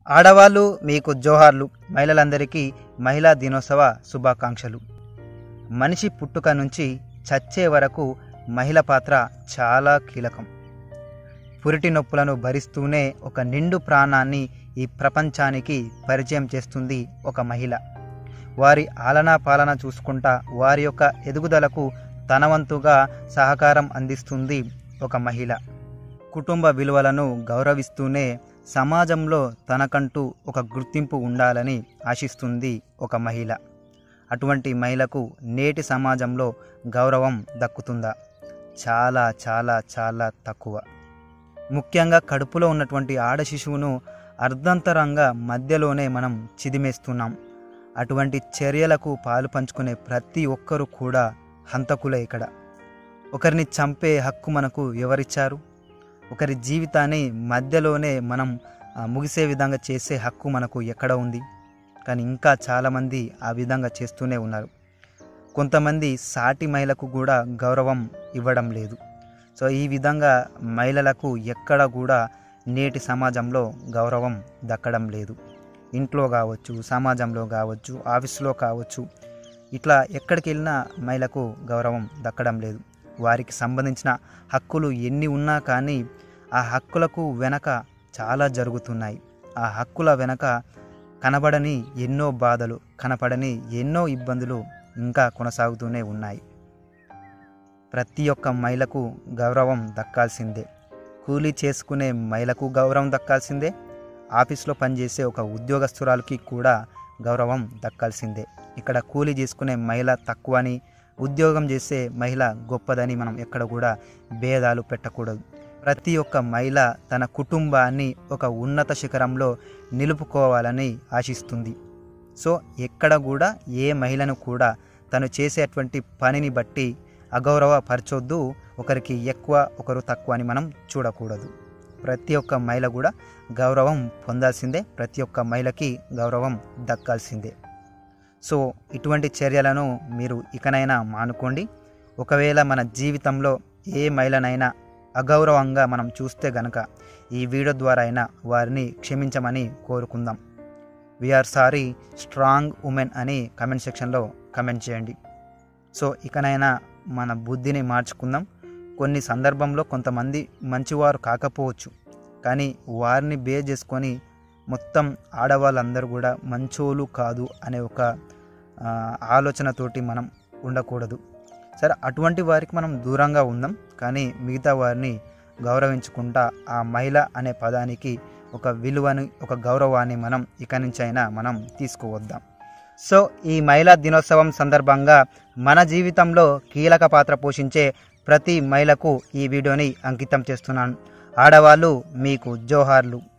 ఆడవాళ్ళు మీకు జోహార్లు మహిళలందరికీ మహిళా దినోత్సవ శుభాకాంక్షలు మనిషి పుట్టుక నుంచి చచ్చే వరకు మహిళ పాత్ర చాలా కీలకం పురిటి నొప్పులను భరిస్తూనే ఒక నిండు ప్రాణాన్ని ఈ ప్రపంచానికి పరిచయం చేస్తుంది ఒక మహిళ వారి ఆలనా పాలన చూసుకుంటా వారి యొక్క ఎదుగుదలకు తనవంతుగా సహకారం అందిస్తుంది ఒక మహిళ కుటుంబ విలువలను గౌరవిస్తూనే సమాజంలో తనకంటూ ఒక గుర్తింపు ఉండాలని ఆశిస్తుంది ఒక మహిళ అటువంటి మహిళకు నేటి సమాజంలో గౌరవం దక్కుతుందా చాలా చాలా చాలా తక్కువ ముఖ్యంగా కడుపులో ఉన్నటువంటి ఆడ శిశువును అర్ధంతరంగా మధ్యలోనే మనం చిదిమేస్తున్నాం అటువంటి చర్యలకు పాలు పంచుకునే ప్రతి ఒక్కరూ కూడా హంతకులే ఇక్కడ ఒకరిని చంపే హక్కు మనకు ఎవరిచ్చారు ఒకరి జీవితాన్ని మధ్యలోనే మనం ఆ, ముగిసే విధంగా చేసే హక్కు మనకు ఎక్కడ ఉంది కానీ ఇంకా చాలామంది ఆ విధంగా చేస్తూనే ఉన్నారు కొంతమంది సాటి మహిళకు కూడా గౌరవం ఇవ్వడం లేదు సో ఈ విధంగా మహిళలకు ఎక్కడ కూడా నేటి సమాజంలో గౌరవం దక్కడం లేదు ఇంట్లో కావచ్చు సమాజంలో కావచ్చు ఆఫీసులో కావచ్చు ఇట్లా ఎక్కడికి వెళ్ళినా మహిళకు గౌరవం దక్కడం లేదు వారికి సంబంధించిన హక్కులు ఎన్ని ఉన్నా కానీ ఆ హక్కులకు వెనక చాలా జరుగుతున్నాయి ఆ హక్కుల వెనక కనబడని ఎన్నో బాధలు కనపడని ఎన్నో ఇబ్బందులు ఇంకా కొనసాగుతూనే ఉన్నాయి ప్రతి ఒక్క మహిళకు గౌరవం దక్కాల్సిందే కూలీ చేసుకునే మహిళకు గౌరవం దక్కాల్సిందే ఆఫీస్లో పనిచేసే ఒక ఉద్యోగస్తురాలకి కూడా గౌరవం దక్కాల్సిందే ఇక్కడ కూలీ చేసుకునే మహిళ తక్కువని ఉద్యోగం చేసే మహిళ గొప్పదని మనం ఎక్కడ కూడా భేదాలు పెట్టకూడదు ప్రతి ఒక్క మహిళ తన కుటుంబాన్ని ఒక ఉన్నత శిఖరంలో నిలుపుకోవాలని ఆశిస్తుంది సో ఎక్కడ కూడా ఏ మహిళను కూడా తను చేసేటువంటి పనిని బట్టి అగౌరవపరచొద్దు ఒకరికి ఎక్కువ ఒకరు తక్కువ అని మనం చూడకూడదు ప్రతి ఒక్క మహిళ కూడా గౌరవం పొందాల్సిందే ప్రతి ఒక్క మహిళకి గౌరవం దక్కాల్సిందే సో ఇటువంటి చర్యలను మీరు ఇకనైనా మానుకోండి ఒకవేళ మన జీవితంలో ఏ మహిళనైనా అగౌరవంగా మనం చూస్తే గనక ఈ వీడియో ద్వారా అయినా వారిని క్షమించమని కోరుకుందాం వీఆర్ సారీ స్ట్రాంగ్ ఉమెన్ అని కమెంట్ సెక్షన్లో కమెంట్ చేయండి సో ఇకనైనా మన బుద్ధిని మార్చుకుందాం కొన్ని సందర్భంలో కొంతమంది మంచివారు కాకపోవచ్చు కానీ వారిని బేర్ చేసుకొని మొత్తం ఆడవాళ్ళందరూ కూడా మంచోళ్ళు కాదు అనే ఒక ఆ, ఆలోచనతోటి మనం ఉండకూడదు సరే అటువంటి వారికి మనం దూరంగా ఉందాం కానీ మిగతా వారిని గౌరవించుకుంటా ఆ మహిళ అనే పదానికి ఒక విలువని ఒక గౌరవాన్ని మనం ఇక నుంచైనా మనం తీసుకువద్దాం సో ఈ మహిళా దినోత్సవం సందర్భంగా మన జీవితంలో కీలక పాత్ర పోషించే ప్రతి మహిళకు ఈ వీడియోని అంకితం చేస్తున్నాను ఆడవాళ్ళు మీకు జోహార్లు